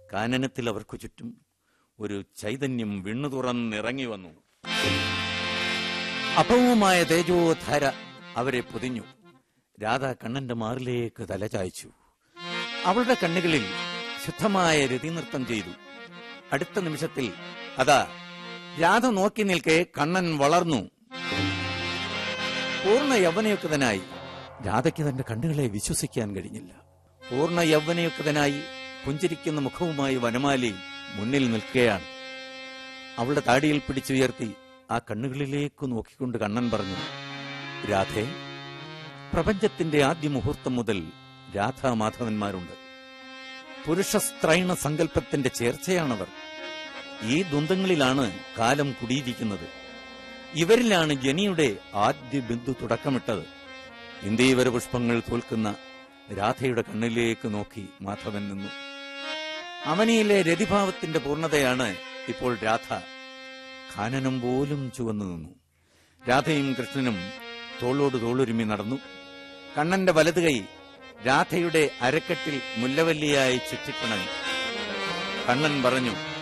കാനനത്തിൽ അവർക്കു ചുറ്റും ഒരു ചൈതന്യം വിണ്ണു തുറന്നിറങ്ങി വന്നു അപവുമായ തേജോധാര അവരെ പൊതിഞ്ഞു രാധ കണ്ണന്റെ മാറിലേക്ക് തലചായ്ച്ചു അവളുടെ കണ്ണുകളിൽ ശുദ്ധമായ രതിനൃത്തം ചെയ്തു അടുത്ത നിമിഷത്തിൽ അതാ രാധ നോക്കി നിൽക്കെ കണ്ണൻ വളർന്നു പൂർണ്ണ യൗവനയുക്തനായി രാധയ്ക്ക് തന്റെ കണ്ണുകളെ വിശ്വസിക്കാൻ കഴിഞ്ഞില്ല പൂർണ്ണ യൗവനയുക്തനായി പുഞ്ചിരിക്കുന്ന മുഖവുമായി വനമാലി മുന്നിൽ നിൽക്കുകയാണ് അവളുടെ താടിയിൽ പിടിച്ചുയർത്തി ആ കണ്ണുകളിലേക്ക് നോക്കിക്കൊണ്ട് കണ്ണൻ പറഞ്ഞു രാധേ പ്രപഞ്ചത്തിന്റെ ആദ്യ മുഹൂർത്തം മുതൽ രാധാമാധവന്മാരുണ്ട് പുരുഷസ്ത്രൈണ സങ്കല്പത്തിന്റെ ചേർച്ചയാണവർ ഈ ദ്വന്ദ്ങ്ങളിലാണ് കാലം കുടിയിരിക്കുന്നത് ഇവരിലാണ് ജനിയുടെ ആദ്യ ബിന്ദു തുടക്കമിട്ടത് ഇന്ദീവര പുഷ്പങ്ങൾ തോൽക്കുന്ന രാധയുടെ കണ്ണിലേക്ക് നോക്കി മാധവൻ നിന്നു അവനിയിലെ രതിഭാവത്തിന്റെ പൂർണ്ണതയാണ് ഇപ്പോൾ രാധ ഖാനനം പോലും ചുവന്നു നിന്നു രാധയും കൃഷ്ണനും തോളോട് തോളൊരുമി നടന്നു കണ്ണന്റെ വലതു കൈ രാധയുടെ അരക്കെട്ടിൽ മുല്ലവല്ലിയായി ചുറ്റിപ്പിണങ്ങി കണ്ണൻ പറഞ്ഞു